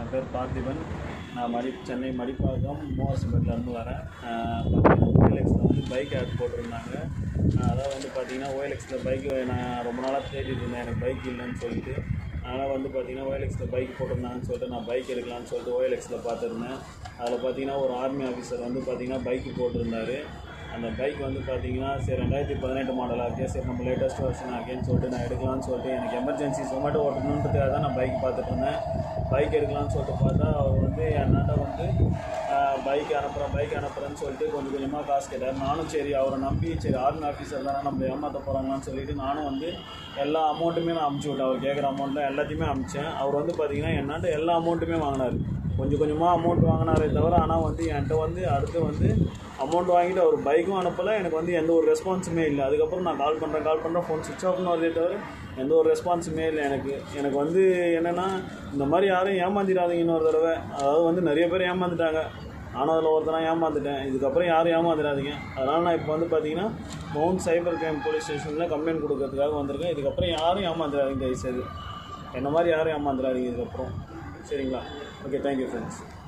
என் பேர் பார்த்திபன் நான் மடி சென்னை மடிப்பாக்கம் மோகசிமெண்ட்லேருந்து வரேன் பார்த்தீங்கன்னா ஓஎல்எக்ஸில் வந்து பைக் ஆட் போட்டிருந்தாங்க அதான் வந்து பார்த்தீங்கன்னா ஓஎல்எக்ஸில் பைக்கு நான் ரொம்ப நாளாக தேடிட்டு இருந்தேன் எனக்கு பைக் இல்லைன்னு சொல்லிட்டு அதனால் வந்து பார்த்தீங்கன்னா ஓஎல்எக்ஸில் பைக் போட்டிருந்தாங்கன்னு சொல்லிட்டு நான் பைக் எடுக்கலாம்னு சொல்லிட்டு ஓஎல்எக்ஸில் பார்த்துருந்தேன் அதில் பார்த்தீங்கன்னா ஒரு ஆர்மி ஆஃபீஸர் வந்து பார்த்தீங்கன்னா பைக்கு போட்டிருந்தாரு அந்த பைக் வந்து பார்த்தீங்கன்னா சரி ரெண்டாயிரத்தி பதினெட்டு மாடல் ஆகிய சரி நம்ம லேட்டஸ்ட் வருஷன் ஆகியன்னு சொல்லிட்டு நான் எடுக்கலாம்னு சொல்லிட்டு எனக்கு எமர்ஜென்சி சொமேட்டோ ஓட்டணுன்றதுக்காக தான் நான் பைக் பார்த்துட்டு இருந்தேன் பைக் எடுக்கலாம்னு சொல்லிட்டு பார்த்தா அவர் வந்து என்னாட்ட வந்து பைக் அனுப்புகிறேன் பைக் அனுப்புகிறேன்னு சொல்லிட்டு கொஞ்சம் கொஞ்சமாக காசு கேட்டார் நானும் சரி அவரை நம்பி சரி ஆர்மி ஆஃபீஸர் தானே நம்ம ஏமாற்ற போகிறாங்களான்னு சொல்லிட்டு நானும் வந்து எல்லா அமௌண்ட்டுமே நான் அமுச்சு விட்டேன் அவர் கேட்குற அமௌண்ட்டில் எல்லாத்தையுமே அமிச்சேன் அவர் வந்து பார்த்தீங்கன்னா என்னாட்ட எல்லா அமௌண்ட்டுமே வாங்கினார் கொஞ்சம் கொஞ்சமாக அமௌண்ட் வாங்கினாரே தவிர ஆனால் வந்து என்கிட்ட வந்து அடுத்து வந்து அமௌண்ட் வாங்கிட்டு அவர் பைக்கும் அனுப்பலை எனக்கு வந்து எந்த ஒரு ரெஸ்பான்ஸுமே இல்லை அதுக்கப்புறம் நான் கால் பண்ணுறேன் கால் பண்ணுறேன் ஃபோன் சுவிச் ஆஃப்னு வருதே தவிர எந்த ஒரு ரெஸ்பான்ஸுமே இல்லை எனக்கு எனக்கு வந்து என்னென்னா இந்த மாதிரி யாரும் ஏமாந்திடாதீங்க இன்னொரு தடவை அதாவது வந்து நிறைய பேர் ஏமாந்துட்டாங்க நானும் அதில் ஒருத்தனா ஏமாந்துட்டேன் இதுக்கப்புறம் யாரும் ஏமாந்துடாதீங்க அதனால் நான் இப்போ வந்து பார்த்தீங்கன்னா மவுண்ட் சைபர் கிரைம் போலீஸ் ஸ்டேஷனில் கம்ப்ளைண்ட் கொடுக்கறதுக்காக வந்திருக்கேன் இதுக்கப்புறம் யாரும் ஏமாந்துடாதீங்க தயவுசெய்து என்ன மாதிரி யாரும் ஏமாந்துடாதீங்க இதுக்கப்புறம் சரிங்களா ஓகே தேங்க்யூ ஃப்ரெண்ட்ஸ்